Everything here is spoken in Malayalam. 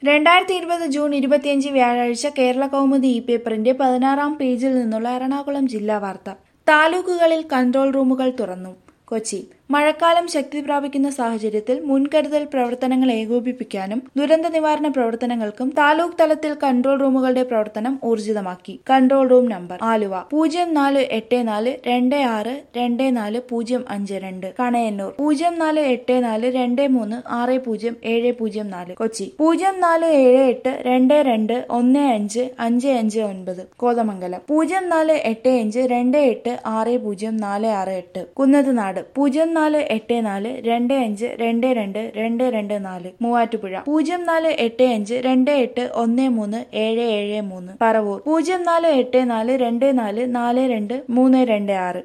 രണ്ടായിരത്തി ഇരുപത് ജൂൺ ഇരുപത്തിയഞ്ച് വ്യാഴാഴ്ച കേരള കൗമുദി ഇ പേപ്പറിന്റെ പതിനാറാം പേജിൽ നിന്നുള്ള എറണാകുളം ജില്ലാ വാർത്ത താലൂക്കുകളിൽ കൺട്രോൾ റൂമുകൾ തുറന്നു കൊച്ചി മഴക്കാലം ശക്തി പ്രാപിക്കുന്ന സാഹചര്യത്തിൽ മുൻകരുതൽ പ്രവർത്തനങ്ങൾ ഏകോപിപ്പിക്കാനും ദുരന്ത നിവാരണ പ്രവർത്തനങ്ങൾക്കും താലൂക്ക് തലത്തിൽ കൺട്രോൾ റൂമുകളുടെ പ്രവർത്തനം ഊർജിതമാക്കി കൺട്രോൾ റൂം നമ്പർ ആലുവ പൂജ്യം നാല് എട്ട് നാല് രണ്ട് ആറ് രണ്ട് നാല് പൂജ്യം അഞ്ച് രണ്ട് കണയന്നൂർ പൂജ്യം നാല് എട്ട് നാല് രണ്ട് മൂന്ന് ആറ് പൂജ്യം ഏഴ് പൂജ്യം നാല് കൊച്ചി പൂജ്യം നാല് ഏഴ് എട്ട് രണ്ട് രണ്ട് ഒന്ന് അഞ്ച് അഞ്ച് അഞ്ച് ഒൻപത് കോതമംഗലം പൂജ്യം നാല് എട്ട് അഞ്ച് രണ്ട് എട്ട് ആറ് പൂജ്യം നാല് ആറ് എട്ട് കുന്നത്തുനാട് പൂജ്യം നാല് എട്ട് നാല് രണ്ട് അഞ്ച് രണ്ട് രണ്ട് രണ്ട് രണ്ട് നാല് മൂവാറ്റുപുഴ പൂജ്യം നാല് എട്ട് അഞ്ച് രണ്ട് എട്ട് ഒന്ന് മൂന്ന് ഏഴ് ഏഴ് മൂന്ന് പറവൂർ പൂജ്യം നാല് എട്ട് നാല് രണ്ട് നാല് നാല് രണ്ട് മൂന്ന് രണ്ട് ആറ്